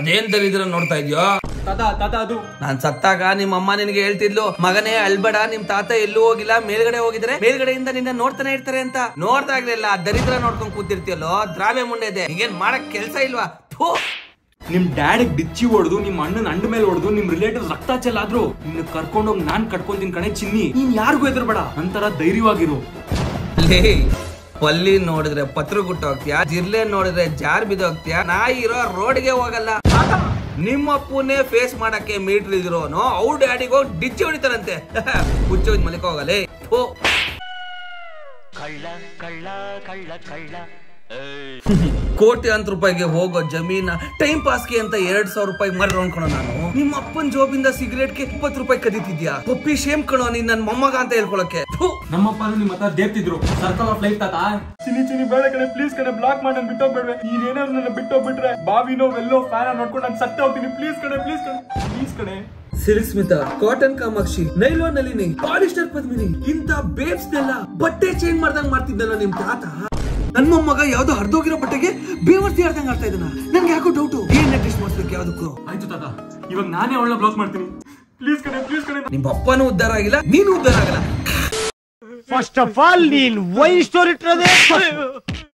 ಅದೇನ್ ದರಿದ್ರ ನೋಡ್ತಾ ಇದ್ಯೋ ತಾತ ತಾತ ಅದು ನಾನ್ ಸತ್ತಾಗ ನಿಮ್ಮ ಅಮ್ಮ ನಿನಗೆ ಹೇಳ್ತಿದ್ಲು ಮಗನೇ ಅಳ್ಬೇಡ ನಿಮ್ ತಾತ ಎಲ್ಲೂ ಹೋಗಿಲ್ಲ ಮೇಲ್ಗಡೆ ಹೋಗಿದ್ರೆ ಮೇಲ್ಗಡೆಯಿಂದ ನಿನ್ನ ನೋಡ್ತಾನೆ ಇರ್ತಾರೆ ಅಂತ ನೋಡ್ದಾಗ್ಲಿಲ್ಲ ಆ ದರಿದ್ರ ನೋಡ್ಕೊಂಡ್ ಕೂತಿರ್ತೀಯಲ್ಲೋ ದ್ರಾವೆ ಮುಂಡೆ ಇದೆ ಈಗೇನ್ ಮಾಡಕ್ ಕೆಲ್ಸ ಇಲ್ವಾ ಥೂ ನಿಮ್ ಡ್ಯಾಡಿಗ್ ಡಿಚ್ಚಿ ಹೊಡೆದು ನಿಮ್ ಅಣ್ಣನ ಅಂಡ ಮೇಲೆ ಹೊಡೆದು ನಿಮ್ ರಿಲೇಟಿವ್ ರಕ್ತ ಚೆಲ್ಲಾದ್ರು ನಿನ್ನ ಕರ್ಕೊಂಡೋಗಿ ನಾನ್ ಕಟ್ಕೊಂತೀನಿ ಕಣೆ ಚಿನ್ನಿ ನೀನ್ ಯಾರಿಗೂ ಹೆದರ್ಬೇಡ ನಂತರ ಧೈರ್ಯವಾಗಿರು ಲೇ ಪಲ್ಲಿ ನೋಡಿದ್ರೆ ಪತ್ರ ಗುಟ್ಟು ಹೋಗ್ತೀಯಾ ಜಿರ್ಲೆ ನೋಡಿದ್ರೆ ಜಾರ್ ಬಿದ್ದೋಗ್ತೀಯಾ ನಾಯಿ ಇರೋ ರೋಡ್ಗೆ ಹೋಗಲ್ಲ ನಿಮ್ಮಪ್ಪನೇ ಫೇಸ್ ಮಾಡಕ್ಕೆ ಮೀಟರ್ ಇದ್ರೋನು ಅವ್ರ ಡ್ಯಾಡಿಗೆ ಹೋಗಿ ಡಿಚ್ಚಿ ಹೊಡಿತಾರಂತೆ ಹುಚ್ಚ ಹೋಗಿ ಮಲಿಕ ಹೋಗಲೇ ಥೂ ಕೋಟಿ ಅಂತ ರೂಪಾಯಿಗೆ ಹೋಗೋ ಜಮೀನ ಟೈಮ್ ಪಾಸ್ಗೆ ಅಂತ ಎರಡ್ ಸಾವಿರ ರೂಪಾಯಿ ಮರ ಅನ್ಕೊಳೋ ನಾನು ನಿಮ್ಮ ಅಪ್ಪನ್ ಜೋಬಿಂದ ಸಿಗರೇಟ್ಗೆ ಇಪ್ಪತ್ತು ರೂಪಾಯಿ ಕದೀತಿದ್ಯಾ ಪಪ್ಪಿ ಶೇಮ್ ಕಣೋ ನೀನ್ ನನ್ ಮೊಮ್ಮಗ ಅಂತ ಹೇಳ್ಕೊಳಕ್ಕೆ ಥು. ನಮ್ಮಪ್ಪ ನಿಮ್ಮ ಹತ್ರ ದೇಪ್ತಿದ್ರು ಸರ್ಕಲ್ ಆಫ್ ಲೈಫ್ ತಾತ ಚಿನ್ನಿ ಚಿನ್ನಿ ಬೇಡ ಕಡೆ ಪ್ಲೀಸ್ ಕಡೆ ಬ್ಲಾಕ್ ಮಾಡಿ ನಾನು ಬಿಟ್ಟೋಗ್ಬೇಡ್ವೆ ನೀನೇನಾದ್ರು ನನ್ನ ಬಿಟ್ಟೋಗ್ಬಿಟ್ರೆ ಬಾವಿನೋ ಎಲ್ಲೋ ಫ್ಯಾನ್ ನೋಡ್ಕೊಂಡು ನಾನು ಸತ್ತ ಹೋಗ್ತೀನಿ ಪ್ಲೀಸ್ ಕಡೆ ಪ್ಲೀಸ್ ಕಡೆ ಪ್ಲೀಸ್ ಕಡೆ silk Smita cotton Kamakshi nylon Nalini polyester Padmini ಇಂತ ಬೇಬ್ಸ್ ನೆಲ್ಲ ಬಟ್ಟೆ ಚೇಂಜ್ ಮಾಡ್ದಂಗ್ ಮಾಡ್ತಿದ್ದಲ್ಲ ನಿಮ್ ತಾತ ನನ್ ಮೊಮ್ಮಗ ಯಾವ್ದೋ ಹರಿದೋಗಿರೋ ಬಟ್ಟೆಗೆ ಬೇವರ್ತಿ ಆಡ್ದಂಗ್ ಆಡ್ತಾ ಇದ್ದಾನ ನನ್ಗೆ ಯಾಕೋ ಡೌಟು ಏನ್ ಟೆಸ್ಟ್ ಮಾಡ್ಸ್ಬೇಕು ಯಾವ್ದಕ್ಕೂ ಆಯ್ತು ತಾತ ಇವಾಗ ನಾನೇ ಅವಳನ್ನ ಬ್ಲಾಕ್ ಮಾಡ್ತೀನಿ ಪ್ಲೀಸ್ ಕಡೆ ಪ್ಲೀಸ್ ಕಡೆ ನಿಮ್ ಅಪ್ಪನೂ ಉದ್ಧಾರ ಆಗಿಲ್ಲ ನೀನು ಉದ್ಧಾರ ಆಗಲ್ಲ ಫಸ್ಟ್ ಆಫ್ ಆಲ್ ನೀನ್ ವೈ ಸ್ಟೋರಿ ಇಟ್ಟಿರೋದೇ